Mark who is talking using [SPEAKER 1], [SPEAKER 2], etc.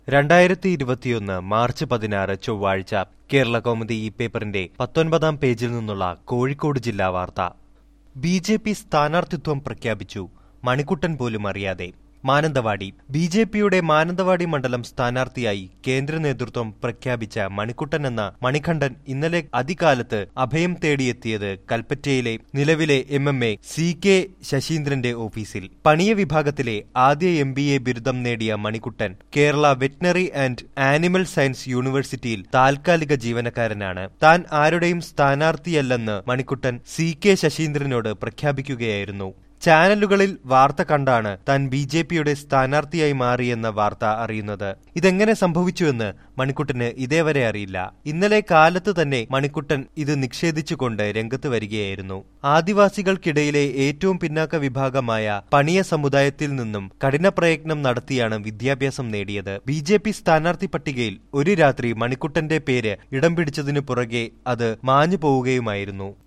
[SPEAKER 1] രണ്ടായിരത്തി ഇരുപത്തിയൊന്ന് മാർച്ച് പതിനാറ് ചൊവ്വാഴ്ച കേരള കൗമുദി ഈ പേപ്പറിന്റെ പത്തൊൻപതാം പേജിൽ നിന്നുള്ള കോഴിക്കോട് ജില്ലാ വാർത്ത ബി ജെ പി സ്ഥാനാർത്ഥിത്വം പ്രഖ്യാപിച്ചു മണിക്കുട്ടൻ പോലും അറിയാതെ മാനന്തവാടി ബി ജെ പിയുടെ മാനന്തവാടി മണ്ഡലം സ്ഥാനാർത്ഥിയായി കേന്ദ്ര നേതൃത്വം പ്രഖ്യാപിച്ച മണിക്കുട്ടൻ എന്ന മണികണ്ഠൻ ഇന്നലെ അതികാലത്ത് അഭയം തേടിയെത്തിയത് കൽപ്പറ്റയിലെ നിലവിലെ M M A C K ശശീന്ദ്രന്റെ ഓഫീസിൽ പണിയ വിഭാഗത്തിലെ ആദ്യ എം ബി എ ബിരുദം നേടിയ Manikuttan Kerala veterinary and animal science യൂണിവേഴ്സിറ്റിയിൽ താൽക്കാലിക ജീവനക്കാരനാണ് താൻ ആരുടെയും സ്ഥാനാർത്ഥിയല്ലെന്ന് മണിക്കുട്ടൻ സി കെ ശശീന്ദ്രനോട് പ്രഖ്യാപിക്കുകയായിരുന്നു ചാനലുകളിൽ വാർത്ത കണ്ടാണ് താൻ ബി ജെ പിയുടെ സ്ഥാനാർത്ഥിയായി മാറിയെന്ന വാർത്ത അറിയുന്നത് ഇതെങ്ങനെ സംഭവിച്ചുവെന്ന് മണിക്കുട്ടന് ഇതേവരെ അറിയില്ല ഇന്നലെ കാലത്ത് തന്നെ മണിക്കുട്ടൻ ഇത് നിഷേധിച്ചുകൊണ്ട് രംഗത്ത് വരികയായിരുന്നു ആദിവാസികൾക്കിടയിലെ ഏറ്റവും പിന്നാക്ക വിഭാഗമായ പണിയ സമുദായത്തിൽ നിന്നും കഠിന പ്രയത്നം നടത്തിയാണ് വിദ്യാഭ്യാസം നേടിയത് ബി ജെ പി സ്ഥാനാർത്ഥി പട്ടികയിൽ ഒരു രാത്രി മണിക്കുട്ടന്റെ പേര് ഇടം പിടിച്ചതിനു പുറകെ അത് മാഞ്ഞു പോവുകയുമായിരുന്നു